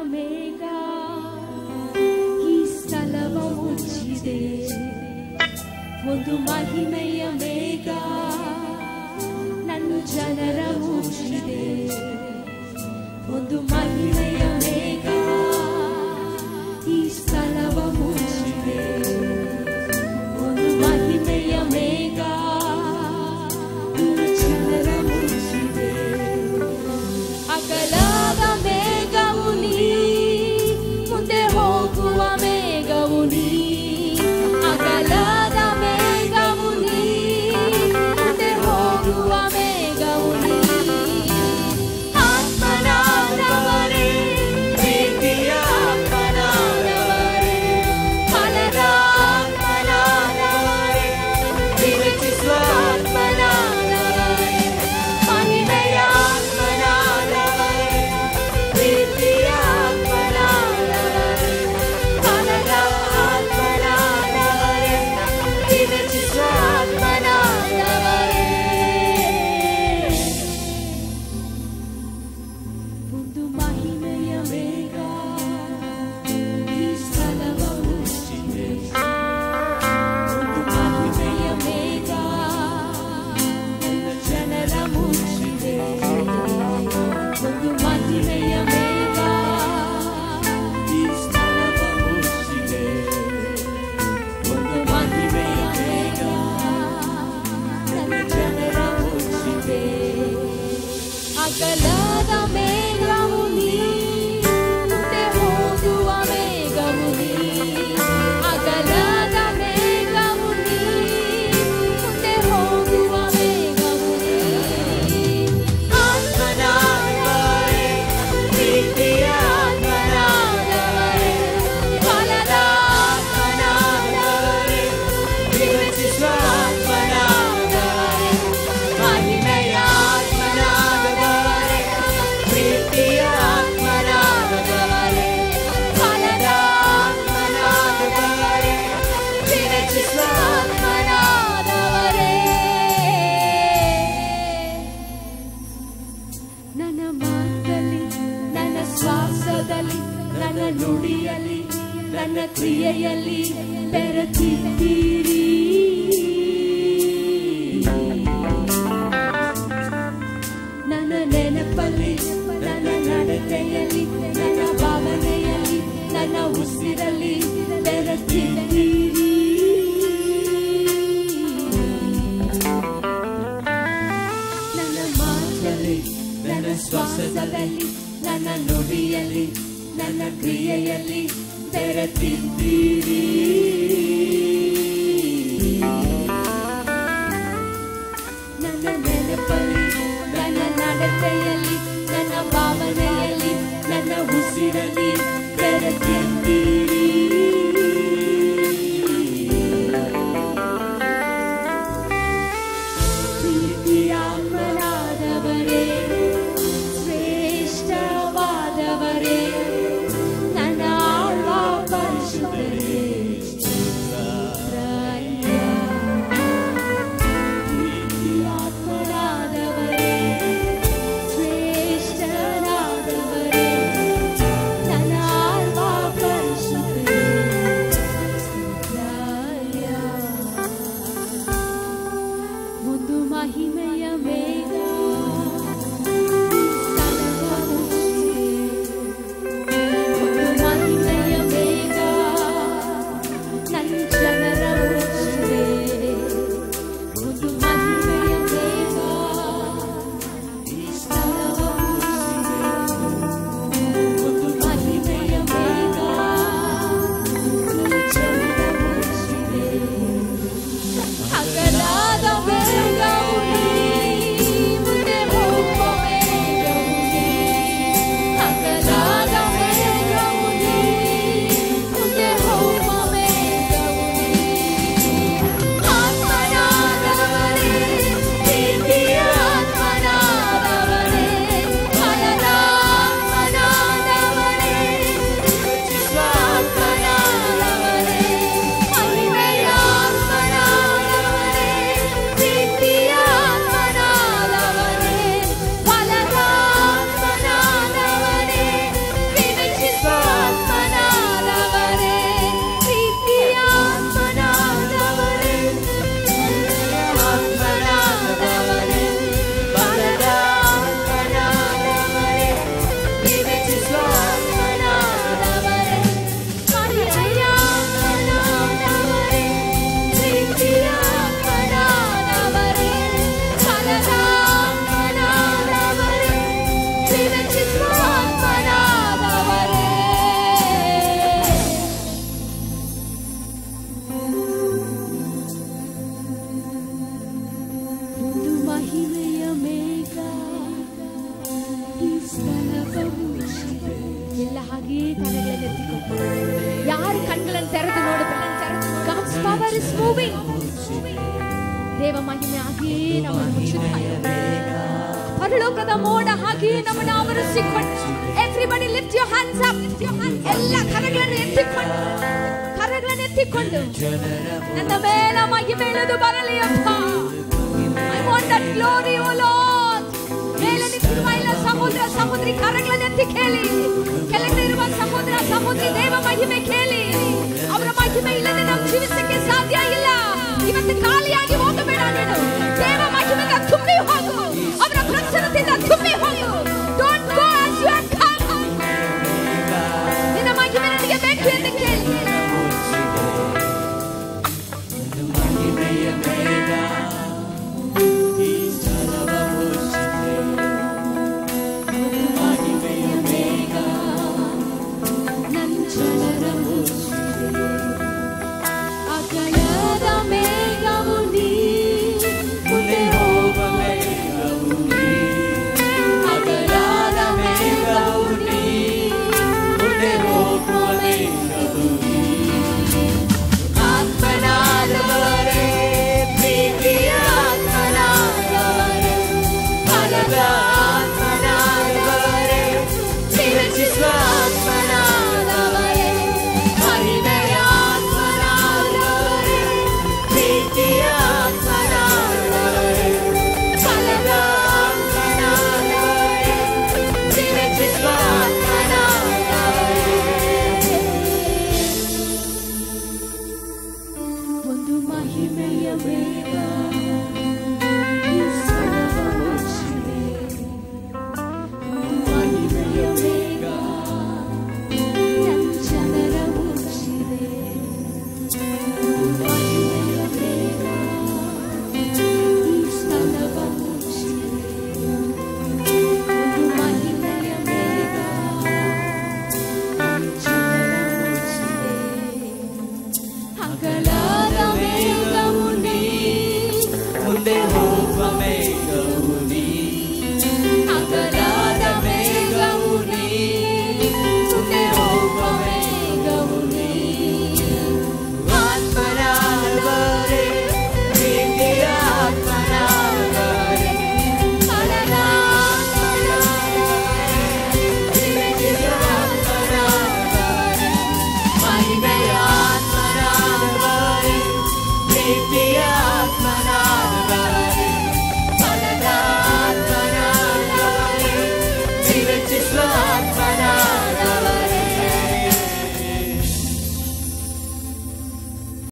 ಮೇಘ ಈ ಸ್ಥಳವ ಮುಚ್ಚಿದೆ ಒಂದು ಮಹಿಮೆಯ ಮೇಘ ನನ್ನ ಜನರ ಮುಚ್ಚಿದೆ ಒಂದು ಮಹಿಮೆಯ ಮೇಘ ಈ ಸ್ಥಳವ ಮುಚ್ಚಿದೆ ಒಂದು ಮಹಿಮೆಯ ಮೇಘ ನನ್ನ ಜನರ ಮುಚ್ಚಿದೆ ಅಗಲದ ಮೇಘವು ನೀ ಮುಂದೆ ಹೋಗುವ ಮೇಘವು ನೀ ಅಗಲದ ಮೇಘವು ನೀ ಮುಂದೆ ಹೋಗುವ ಮೇಘವು ನೀ ಆತ್ಮನಾದವರೇ ಪ್ರೀತಿಯ ಆತ್ಮನಾದವರೇ ಫಲದ ಆತ್ಮನಾದವರೇ ವಿರಚಿಸುವ ಆತ್ಮನಾದವರೇ ಮಹಿಮೆಯ ಆತ್ಮನಾದವರೇ ಪ್ರೀತಿಯ ಆತ್ಮನಾದವರೇ ಫಲದ ಆತ್ಮನಾದವರೇ ವಿರಚಿಸುವ ಆತ್ಮನಾದವರೇ ಒಂದು ಮಹಿಮೆಯ ಮೇಘ ಈ ಸ್ಥಳವ ಮುಚ್ಚಿದೆ ಒಂದು ಮಹಿಮೆಯ ಮೇಘ ನನ್ನ ಜನರ ಮುಚ್ಚಿದೆ ಒಂದು ಮಹಿಮೆಯ ಮೇಘ ಈ ಸ್ಥಳವ ಮುಚ್ಚಿದೆ ಒಂದು ಮಹಿಮೆಯ ಮೇಘ ನನ್ನ ಜನರ ಮುಚ್ಚಿದೆ ಅಗಲದ ಮೇಘವು ನೀ ಮುಂದೆ ಹೋಗುವ ಮೇಘವು ನೀ ಅಗಲದ ಮೇಘವು ನೀ ಮುಂದೆ ಹೋಗುವ ಮೇಘವು ನೀ ಆತ್ಮನಾದವರೇ ಪ್ರೀತಿಯ ಆತ್ಮನಾದವರೇ ಫಲದ ಆತ್ಮನಾದವರೇ ವಿರಚಿಸುವ ಆತ್ಮನಾದವರೇ ಮಹಿಮೆಯ ಆತ್ಮನಾದವರೇ ಪ್ರೀತಿಯ ಆತ್ಮನಾದವರೇ ಫಲದ ಆತ್ಮನಾದವರೇ ವಿರಚಿಸುವ ಆತ್ಮನಾದವರೇ ನನ್ನ ಮಾತಲ್ಲಿ ನನ್ನ ಶ್ವಾಸದಲ್ಲಿ ನನ್ನ ನುಡಿಯಲ್ಲಿ ನನ್ನ ಕ್ರಿಯೆಯಲ್ಲಿ ಬೆರೆತಿದ್ದೀರಿ ನನ್ನ ನೆನಪಲ್ಲಿ ನನ್ನ ನಡತೆಯಲ್ಲಿ ನನ್ನ ಭಾವನೆಯಲ್ಲಿ ನನ್ನ ಉಸಿರಲ್ಲಿ ಬೆರೆತಿದ್ದೀರಿ ನನ್ನ ಮಾತಲ್ಲಿ ನನ್ನ ಶ್ವಾಸದಲ್ಲಿ ನನ್ನ ನುಡಿಯಲ್ಲಿ ನನ್ನ ಕ್ರಿಯೆಯಲ್ಲಿ ಬೆರೆತಿದ್ದೀರಿ ನನ್ನ ನೆನಪಲ್ಲಿ ನನ್ನ ನಡತೆಯಲ್ಲಿ ನನ್ನ ಭಾವನೆಯಲ್ಲಿ ನನ್ನ ಉಸಿರಲ್ಲಿ ಬೆರೆತಿದ್ದೀರಿ ಪ್ರೀತಿಯಾತ್ಮನಾದವರೇ ಶ್ರೇಷ್ಠವಾದವರೇ ನನ್ನ ಆಳ್ವ ಪರಿಶುದ್ಧರೇ ಹಾಗೆ ಕರಗಳನ್ನು ಎತ್ತಿಕೊಂಡು ಯಾರು ಕಣ್ಗಳನ್ನು ತೆರೆದು ನೋಡಬೇಕು God's power is moving. ದೇವ ಮಹಿಮೆ ಹಾಗೆ ನಮ್ಮನ್ನು ಮುಚ್ಚುತ್ತಾ ಇದೆ. ಪರಲೋಕದ ಮೋಡ ಹಾಗೆ ನಮ್ಮನ್ನು ಆವರಿಸಿಕೊಂಡು everybody lift your hands up ಎಲ್ಲ ಕರಗಳನ್ನು ಎತ್ತಿಕೊಂಡು ಕರಗಳನ್ನು ಎತ್ತಿಕೊಂಡು ನನ್ನ ಮೇಲ ಮಹಿಮೆ ಇಳಿದು ಬರಲಿ ಅಪ್ಪ I want that glory O Lord ಮೇಲೆ ನಿಂತಿರುವ ಎಲ್ಲ ಸಮುದ್ರ ಸಮುದ್ರಿ ಕರಗಳನ್ನು ಎತ್ತಿ ಕೇಳಿ ಕೆಳಗಡೆ ಇರುವ ಸಮುದ್ರ ಸಮುದ್ರಿ ದೇವ ಮಹಿಮೆ ಕೇಳಿ